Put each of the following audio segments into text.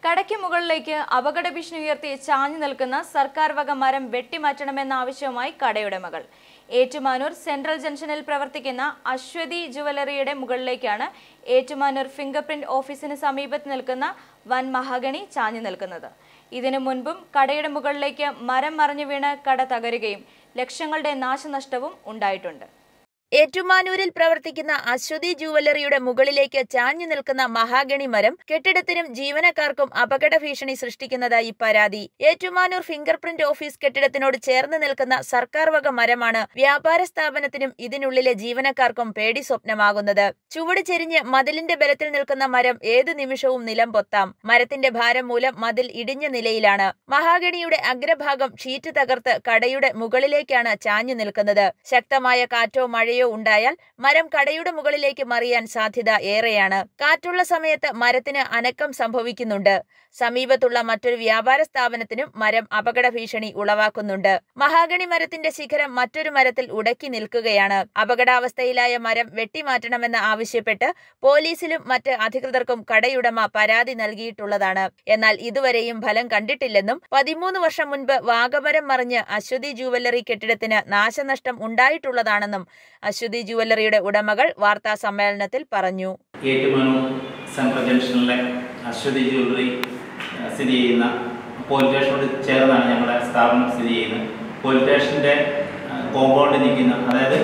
കടയ്ക്ക് മുകളിലേക്ക് അപകട ഭീഷണി ഉയർത്തി ചാഞ്ഞു നിൽക്കുന്ന സർക്കാർ വക മരം വെട്ടിമാറ്റണമെന്ന ആവശ്യവുമായി കടയുടമകൾ ഏറ്റുമാനൂർ സെൻട്രൽ ജംഗ്ഷനിൽ പ്രവർത്തിക്കുന്ന അശ്വതി ജുവലറിയുടെ മുകളിലേക്കാണ് ഏറ്റുമാനൂർ ഫിംഗർ പ്രിന്റ് ഓഫീസിന് സമീപത്ത് നിൽക്കുന്ന വൻ മഹാഗണി ചാഞ്ഞു നിൽക്കുന്നത് ഇതിനു മുൻപും കടയുടെ മുകളിലേക്ക് മരം മറിഞ്ഞു വീണ് കട തകരുകയും ലക്ഷങ്ങളുടെ നാശനഷ്ടവും ഉണ്ടായിട്ടുണ്ട് ഏറ്റുമാനൂരിൽ പ്രവർത്തിക്കുന്ന അശ്വതി ജുവലറിയുടെ മുകളിലേക്ക് ചാഞ്ഞു നിൽക്കുന്ന മഹാഗണി മരം കെട്ടിടത്തിനും ജീവനക്കാർക്കും അപകട ഭീഷണി സൃഷ്ടിക്കുന്നതായി പരാതി ഏറ്റുമാനൂർ ഫിംഗർ പ്രിന്റ് ഓഫീസ് കെട്ടിടത്തിനോട് ചേർന്ന് നിൽക്കുന്ന സർക്കാർ വക മരമാണ് വ്യാപാര സ്ഥാപനത്തിനും ഇതിനുള്ളിലെ ജീവനക്കാർക്കും പേടി സ്വപ്നമാകുന്നത് ചുവട് ചെരിഞ്ഞ് മതിലിന്റെ ബലത്തിൽ നിൽക്കുന്ന മരം ഏതു നിമിഷവും നിലം പൊത്താം മരത്തിന്റെ ഭാരം മൂലം മതിൽ ഇടിഞ്ഞ നിലയിലാണ് മഹാഗണിയുടെ അഗ്രഭാഗം ഷീറ്റ് തകർത്ത് കടയുടെ മുകളിലേക്കാണ് ചാഞ്ഞു നിൽക്കുന്നത് ശക്തമായ കാറ്റോ മഴയോ ഉണ്ടായാൽ മരം കടയുടെ മുകളിലേക്ക് മറിയാൻ സാധ്യത ഏറെയാണ് കാറ്റുള്ള സമയത്ത് മരത്തിന് അനക്കം സംഭവിക്കുന്നുണ്ട് സമീപത്തുള്ള മറ്റൊരു വ്യാപാര സ്ഥാപനത്തിനും മരം അപകട ഭീഷണി ഉളവാക്കുന്നുണ്ട് മഹാഗണി മരത്തിന്റെ ശിഖരം മറ്റൊരു മരത്തിൽ ഉടക്കി നിൽക്കുകയാണ് അപകടാവസ്ഥയിലായ മരം വെട്ടിമാറ്റണമെന്ന് ആവശ്യപ്പെട്ട് പോലീസിലും മറ്റ് അധികൃതർക്കും കടയുടമ പരാതി നൽകിയിട്ടുള്ളതാണ് എന്നാൽ ഇതുവരെയും ഫലം കണ്ടിട്ടില്ലെന്നും പതിമൂന്ന് വർഷം മുൻപ് വാഗമരം മറിഞ്ഞ് അശ്വതി ജുവല്ലറി കെട്ടിടത്തിന് നാശനഷ്ടം ഉണ്ടായിട്ടുള്ളതാണെന്നും അശ്വതി ജുവല്ലറിയുടെ ഉടമകൾ വാർത്താ സമ്മേളനത്തിൽ പറഞ്ഞു ഏറ്റുമാനൂർ സെൻട്രൽ ജംഗ്ഷനിലെ അശ്വതി ജ്വല്ലറി ആ, സ്ഥിതി ചെയ്യുന്ന പോലീസ് സ്റ്റേഷനോട് ചേർന്നാണ് ഞങ്ങളുടെ സ്ഥാപനം സ്ഥിതി ചെയ്യുന്നത് പോലീസ് സ്റ്റേഷൻ്റെ കോമ്പൗണ്ടിൽ നിൽക്കുന്ന അതായത്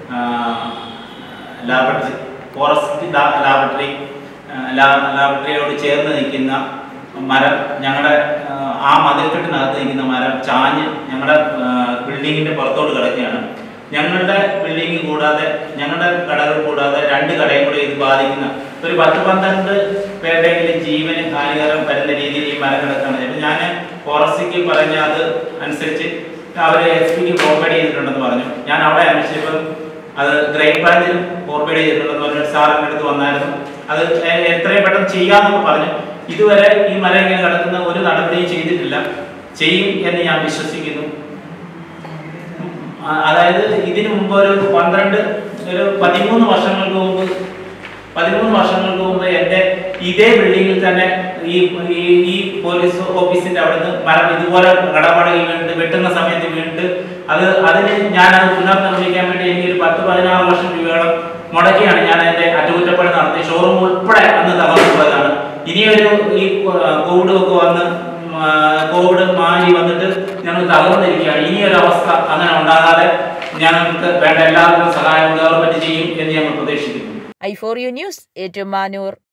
ലാബറട്ടറി ഫോറസ്റ്റ് ലാബറട്ടറി ലാബറട്ടറിയോട് ചേർന്ന് നിൽക്കുന്ന മരം ഞങ്ങളുടെ ആ, ആ മതിൽക്കെട്ടിനകത്ത് നിൽക്കുന്ന മരം ചാഞ്ഞ് ഞങ്ങളുടെ ബിൽഡിങ്ങിൻ്റെ പുറത്തോട്ട് കിടക്കുകയാണ് ഞങ്ങളുടെ ബിൽഡിംഗ് കൂടാതെ ഞങ്ങളുടെ കടകൾ കൂടാതെ രണ്ട് കടയും കൂടെ ഇത് ബാധിക്കുന്ന ഒരു പത്ത് പന്ത്രണ്ട് പേരുടെയെങ്കിലും ജീവന് ഹാനികരം വരുന്ന രീതിയിൽ ഈ മരം കിടക്കുകയാണ് അപ്പം ഞാൻ ഫോറസ്റ്റിക്ക് പറഞ്ഞ അത് അനുസരിച്ച് അവർ എസ് പിക്ക് ഫോർവേഡ് ചെയ്തിട്ടുണ്ടെന്ന് പറഞ്ഞു ഞാൻ അവിടെ അന്വേഷിച്ചപ്പം അത് ഗ്രേറ്റ് ബ്രാഞ്ചിലും ഫോർവേഡ് ചെയ്തിട്ടുണ്ടെന്ന് പറഞ്ഞു സാറിൻ്റെ അടുത്ത് വന്നായിരുന്നു അത് എ- എത്രയും പെട്ടെന്ന് ചെയ്യാമെന്നൊക്കെ പറഞ്ഞു ഇതുവരെ ഈ മരം ഇങ്ങനെ കിടക്കുന്ന ഒരു നടപടിയും ചെയ്തിട്ടില്ല ചെയ്യും എന്ന് ഞാൻ വിശ്വസിക്കുന്നു ആ, അതായത് ഇതിനു മുമ്പ് ഒരു പന്ത്രണ്ട് ഒരു പതിമൂന്ന് വർഷങ്ങൾക്ക് മുമ്പ് പതിമൂന്ന് വർഷങ്ങൾക്ക് മുമ്പ് എൻ്റെ ഇതേ ബിൽഡിങ്ങിൽ തന്നെ ഈ ഈ ഈ പോലീസ് ഓഫീസിന്റെ അവിടുന്ന് മരം ഇതുപോലെ കടപടകി വീണിട്ട് വെട്ടുന്ന സമയത്ത് വീണിട്ട് അത് അതിന് ഞാൻ അത് പുനർനിർമ്മിക്കാൻ വേണ്ടി എനിക്ക് ഒരു പത്ത് പതിനാറ് ലക്ഷം രൂപയോളം മുടക്കിയാണ് ഞാൻ എൻ്റെ അറ്റകുറ്റപ്പണി നടത്തി ഷോറൂം ഉൾപ്പെടെ അന്ന് തകർന്നു പോയതാണ് ഇനിയൊരു ഈ കോവിഡ് ഒക്കെ വന്ന് ഉം, ആ, കോവിഡ് മാറി വന്നിട്ട് ഞങ്ങൾ തകർന്നിരിക്കുകയാണ് ഇനിയൊരു അവസ്ഥ അങ്ങനെ ഉണ്ടാകാതെ ഞങ്ങൾക്ക് വേണ്ട എല്ലാവർക്കും സഹായം ഗവൺമെന്റ് ചെയ്യും എന്ന് ഞങ്ങൾ പ്രതീക്ഷിക്കുന്നു I four U news Ettumanoor